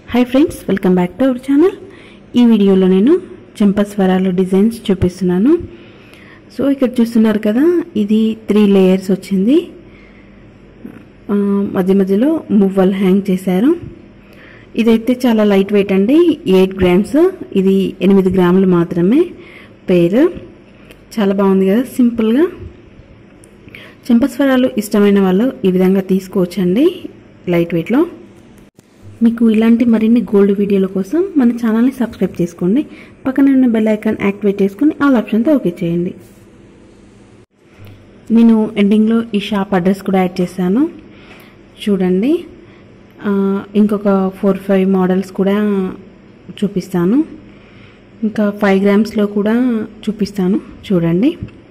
hi friends welcome back to our channel ఈ వీడియోలో నేను చెంపస్వరాలు డిజైన్స్ చూపిస్తున్నాను సో ఇక్కడ చూస్తున్నారు కదా ఇది త్రీ లేయర్స్ వచ్చింది ఆ, మధ్య మధ్యలో మువ్వలు హ్యాంగ్ చేశారు ఇదైతే చాలా లైట్ వెయిట్ అండి ఎయిట్ గ్రామ్స్ ఇది ఎనిమిది గ్రాములు మాత్రమే పేరు చాలా బాగుంది కదా సింపుల్గా చెంపస్వరాలు ఇష్టమైన వాళ్ళు ఈ విధంగా తీసుకోవచ్చండి లైట్ వెయిట్లో మీకు ఇలాంటి మరిన్ని గోల్డ్ వీడియోల కోసం మన ఛానల్ని సబ్స్క్రైబ్ చేసుకోండి పక్కన ఉన్న బెల్ ఐకాన్ యాక్టివేట్ చేసుకుని ఆల్ ఆప్షన్తో ఓకే చేయండి నేను ఎండింగ్లో ఈ షాప్ అడ్రస్ కూడా యాడ్ చేశాను చూడండి ఆ, ఇంకొక ఫోర్ ఫైవ్ మోడల్స్ కూడా చూపిస్తాను ఇంకా ఫైవ్ గ్రామ్స్లో కూడా చూపిస్తాను చూడండి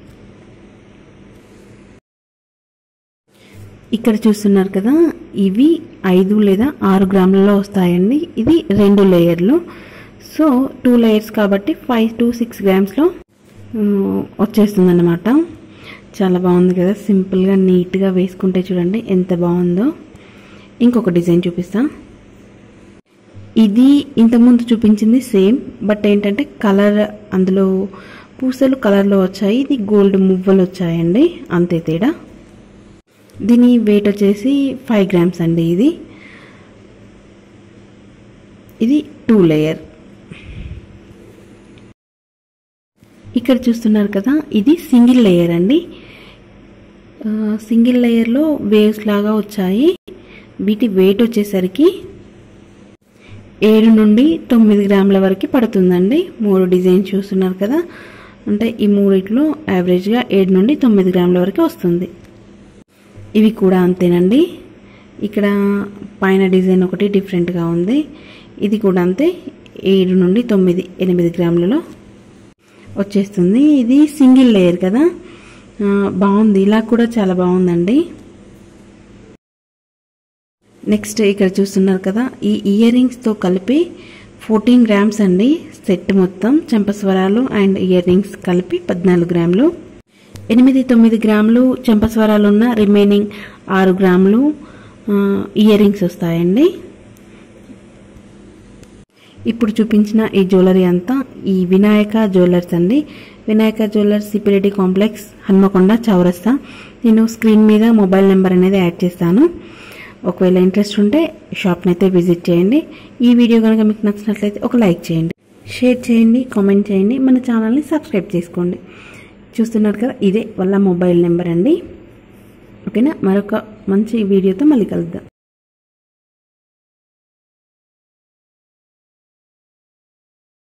ఇక్కడ చూస్తున్నారు కదా ఇవి ఐదు లేదా ఆరు గ్రాములలో వస్తాయండి ఇది రెండు లేయర్లు సో టూ లేయర్స్ కాబట్టి ఫైవ్ టు సిక్స్ గ్రామ్స్లో వచ్చేస్తుంది అనమాట చాలా బాగుంది కదా సింపుల్గా నీట్గా వేసుకుంటే చూడండి ఎంత బాగుందో ఇంకొక డిజైన్ చూపిస్తా ఇది ఇంతకుముందు చూపించింది సేమ్ బట్ ఏంటంటే కలర్ అందులో పూసలు కలర్లో వచ్చాయి ఇది గోల్డ్ మువ్వలు వచ్చాయండి అంతే తేడా దీని వెయిట్ వచ్చేసి ఫైవ్ గ్రామ్స్ అండి ఇది ఇది టూ లేయర్ ఇక్కడ చూస్తున్నారు కదా ఇది సింగిల్ లేయర్ అండి ఆ, సింగిల్ లేయర్లో వేవ్స్ లాగా వచ్చాయి వీటి వెయిట్ వచ్చేసరికి ఏడు నుండి తొమ్మిది గ్రాముల వరకు పడుతుందండి మూడు డిజైన్ చూస్తున్నారు కదా అంటే ఈ మూడిట్లో యావరేజ్గా ఏడు నుండి తొమ్మిది గ్రాముల వరకు వస్తుంది ఇవి కూడా అంతేనండి ఇక్కడ పైన డిజైన్ ఒకటి డిఫరెంట్గా ఉంది ఇది కూడా అంతే ఏడు నుండి తొమ్మిది ఎనిమిది గ్రాములలో వచ్చేస్తుంది ఇది సింగిల్ లేయర్ కదా ఆ, బాగుంది ఇలా కూడా చాలా బాగుందండి నెక్స్ట్ ఇక్కడ చూస్తున్నారు కదా ఈ ఇయర్ రింగ్స్తో కలిపి ఫోర్టీన్ గ్రామ్స్ అండి సెట్ మొత్తం చెంపస్వరాలు అండ్ ఇయర్ రింగ్స్ కలిపి పద్నాలుగు గ్రాములు ఎనిమిది తొమ్మిది గ్రాములు చెంపస్వరాలు ఉన్న రిమైనింగ్ ఆరు గ్రాములు ఇయర్ రింగ్స్ వస్తాయండి ఇప్పుడు చూపించిన ఈ జ్యువెలరీ అంతా ఈ వినాయక జ్యువెలర్స్ అండి వినాయక జ్యువెలర్స్ సిపిరెడ్డి కాంప్లెక్స్ హన్మకొండ చౌరస్తా నేను స్క్రీన్ మీద మొబైల్ నెంబర్ అనేది యాడ్ చేస్తాను ఒకవేళ ఇంట్రెస్ట్ ఉంటే షాప్ని అయితే విజిట్ చేయండి ఈ వీడియో కనుక మీకు నచ్చినట్లయితే ఒక లైక్ చేయండి షేర్ చేయండి కామెంట్ చేయండి మన ఛానల్ని సబ్స్క్రైబ్ చేసుకోండి చూస్తున్నారు కదా ఇదే వాళ్ళ మొబైల్ నెంబర్ అండి ఓకేనా మరొక మంచి వీడియోతో మళ్ళీ కలుద్దాం